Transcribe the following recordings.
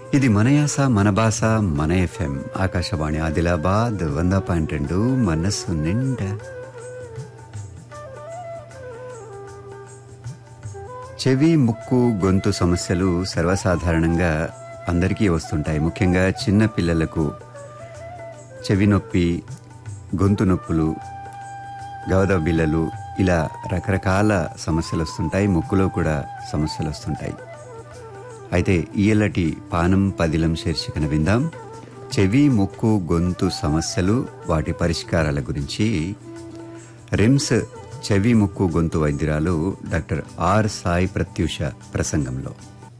ఇది మన యాస మన భాష మన ఎఫ్ఎం ఆకాశవాణి ఆదిలాబాద్ వంద పాయింట్ రెండు మనస్సు నిండా చెవి ముక్కు గొంతు సమస్యలు సర్వసాధారణంగా అందరికీ వస్తుంటాయి ముఖ్యంగా చిన్న పిల్లలకు చెవి నొప్పి గొంతు నొప్పులు గవద బిల్లలు ఇలా రకరకాల సమస్యలు వస్తుంటాయి ముక్కులో కూడా సమస్యలు వస్తుంటాయి అయితే ఈయలటి పానం పదిలం శీర్షికన విందాం చెవి ముక్కు గొంతు సమస్యలు వాటి పరిష్కారాల గురించి రిమ్స్ చెవి ముక్కు గొంతు వైద్యురాలు డాక్టర్ ఆర్ సాయి ప్రత్యూష ప్రసంగంలో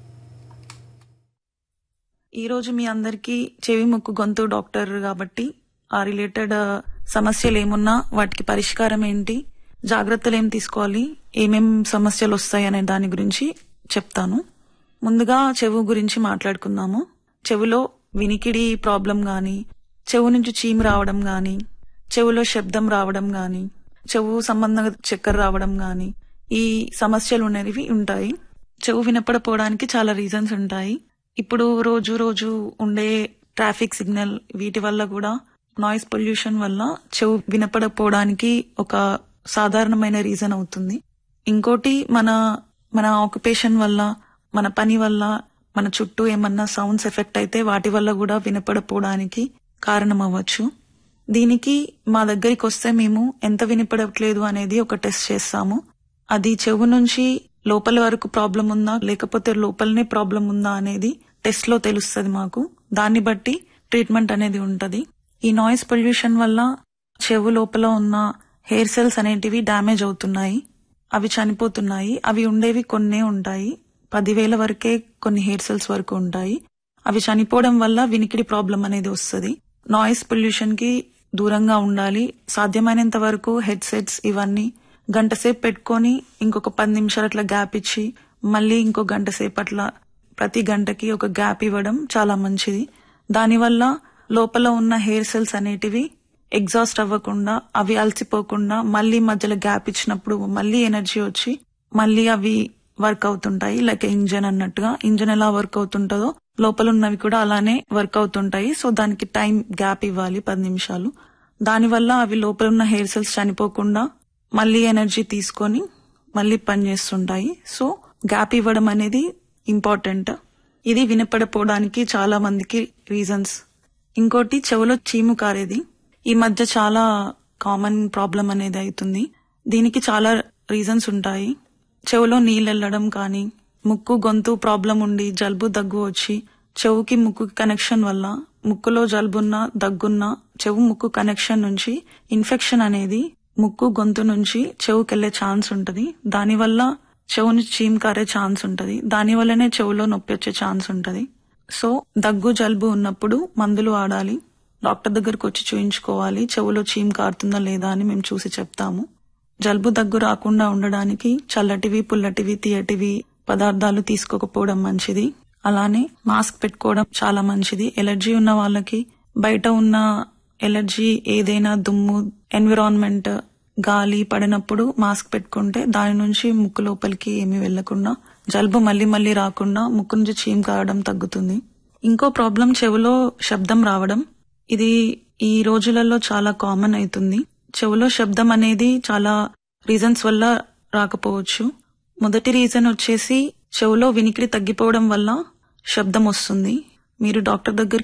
ఈ రోజు మీ అందరికీ చెవి ముక్కు గొంతు డాక్టర్ కాబట్టి ఆ రిలేటెడ్ సమస్యలు ఏమున్నా వాటికి పరిష్కారం ఏంటి జాగ్రత్తలు ఏం తీసుకోవాలి ఏమేం సమస్యలు వస్తాయి అనే దాని గురించి చెప్తాను ముందుగా చెవు గురించి మాట్లాడుకుందాము చెవులో వినికిడి ప్రాబ్లం గాని చెవు నుంచి చీము రావడం గాని చెవులో శబ్దం రావడం గాని చెవు సంబంధంగా చక్కెర రావడం గాని ఈ సమస్యలు అనేవి ఉంటాయి చెవు వినపడపోవడానికి చాలా రీజన్స్ ఉంటాయి ఇప్పుడు రోజు రోజు ఉండే ట్రాఫిక్ సిగ్నల్ వీటి వల్ల కూడా నాయిస్ పొల్యూషన్ వల్ల చెవు వినపడపోవడానికి ఒక సాధారణమైన రీజన్ అవుతుంది ఇంకోటి మన మన ఆక్యుపేషన్ వల్ల మన పని వల్ల మన చుట్టూ ఏమన్నా సౌండ్స్ ఎఫెక్ట్ అయితే వాటి వల్ల కూడా వినపడపోవడానికి కారణం అవ్వచ్చు దీనికి మా దగ్గరికి వస్తే మేము ఎంత వినపడట్లేదు అనేది ఒక టెస్ట్ చేస్తాము అది చెవు నుంచి లోపల వరకు ప్రాబ్లం ఉందా లేకపోతే లోపలనే ప్రాబ్లం ఉందా అనేది టెస్ట్ లో తెలుస్తుంది మాకు దాన్ని బట్టి ట్రీట్మెంట్ అనేది ఉంటది ఈ నాయిస్ పొల్యూషన్ వల్ల చెవు లోపల ఉన్న హెయిర్ సెల్స్ అనేటివి డ్యామేజ్ అవుతున్నాయి అవి చనిపోతున్నాయి అవి ఉండేవి కొన్నే ఉంటాయి పదివేల వరకే కొన్ని హెయిర్ సెల్స్ వరకు ఉంటాయి అవి చనిపోవడం వల్ల వినికిడి ప్రాబ్లం అనేది వస్తుంది నాయిస్ పొల్యూషన్ కి దూరంగా ఉండాలి సాధ్యమైనంత వరకు హెడ్ సెట్స్ ఇవన్నీ గంట సేపు పెట్టుకొని ఇంకొక పది నిమిషాలు అట్లా గ్యాప్ ఇచ్చి మళ్ళీ ఇంకో గంట సేపు అట్లా ప్రతి గంటకి ఒక గ్యాప్ ఇవ్వడం చాలా మంచిది దానివల్ల లోపల ఉన్న హెయిర్ సెల్స్ అనేటివి ఎగ్జాస్ట్ అవ్వకుండా అవి అలసిపోకుండా మళ్ళీ మధ్యలో గ్యాప్ ఇచ్చినప్పుడు మళ్ళీ ఎనర్జీ వచ్చి మళ్ళీ అవి వర్క్ అవుతుంటాయి లైక్ ఇంజన్ అన్నట్టుగా ఇంజన్ ఎలా వర్క్ అవుతుంటుందో లోపల ఉన్నవి కూడా అలానే వర్క్ అవుతుంటాయి సో దానికి టైం గ్యాప్ ఇవ్వాలి పది నిమిషాలు దానివల్ల అవి లోపల ఉన్న హెయిర్ సెల్స్ చనిపోకుండా మళ్ళీ ఎనర్జీ తీసుకొని మళ్ళీ పనిచేస్తుంటాయి సో గ్యాప్ ఇవ్వడం అనేది ఇంపార్టెంట్ ఇది వినపడపోవడానికి చాలా మందికి రీజన్స్ ఇంకోటి చెవులో చీము కారేది ఈ మధ్య చాలా కామన్ ప్రాబ్లం అనేది అవుతుంది దీనికి చాలా రీజన్స్ ఉంటాయి చెవులో నీళ్ళు వెళ్ళడం కానీ ముక్కు గొంతు ప్రాబ్లం ఉండి జలుబు దగ్గు వచ్చి చెవుకి ముక్కు కనెక్షన్ వల్ల ముక్కులో జలుబున్నా దగ్గున్నా చెవు ముక్కు కనెక్షన్ నుంచి ఇన్ఫెక్షన్ అనేది ముక్కు గొంతు నుంచి చెవుకెళ్లే ఛాన్స్ ఉంటది దానివల్ల చెవు నుంచి చీమ్ కారే ఛాన్స్ ఉంటది దాని వల్లనే చెవులో నొప్పి వచ్చే ఛాన్స్ ఉంటది సో దగ్గు జలుబు ఉన్నప్పుడు మందులు వాడాలి డాక్టర్ దగ్గరకు వచ్చి చూయించుకోవాలి చెవులో చీమ్ కారుతుందా లేదా అని మేము చూసి చెప్తాము జలుబు దగ్గు రాకుండా ఉండడానికి చల్లటివి పుల్లటివి తీయటివి పదార్థాలు తీసుకోకపోవడం మంచిది అలానే మాస్క్ పెట్టుకోవడం చాలా మంచిది ఎలర్జీ ఉన్న వాళ్ళకి బయట ఉన్న ఎలర్జీ ఏదైనా దుమ్ము ఎన్విరాన్మెంట్ గాలి పడినప్పుడు మాస్క్ పెట్టుకుంటే దాని నుంచి ముక్కు లోపలికి ఏమీ వెళ్లకుండా జలుబు మళ్ళీ మళ్ళీ రాకుండా ముక్కు నుంచి చీమ్ కావడం తగ్గుతుంది ఇంకో ప్రాబ్లం చెవులో శబ్దం రావడం ఇది ఈ రోజులలో చాలా కామన్ అవుతుంది చెవులో శబ్దం అనేది చాలా రీజన్స్ వల్ల రాకపోవచ్చు మొదటి రీజన్ వచ్చేసి చెవులో వినికిడి తగ్గిపోవడం వల్ల శబ్దం వస్తుంది మీరు డాక్టర్ దగ్గరికి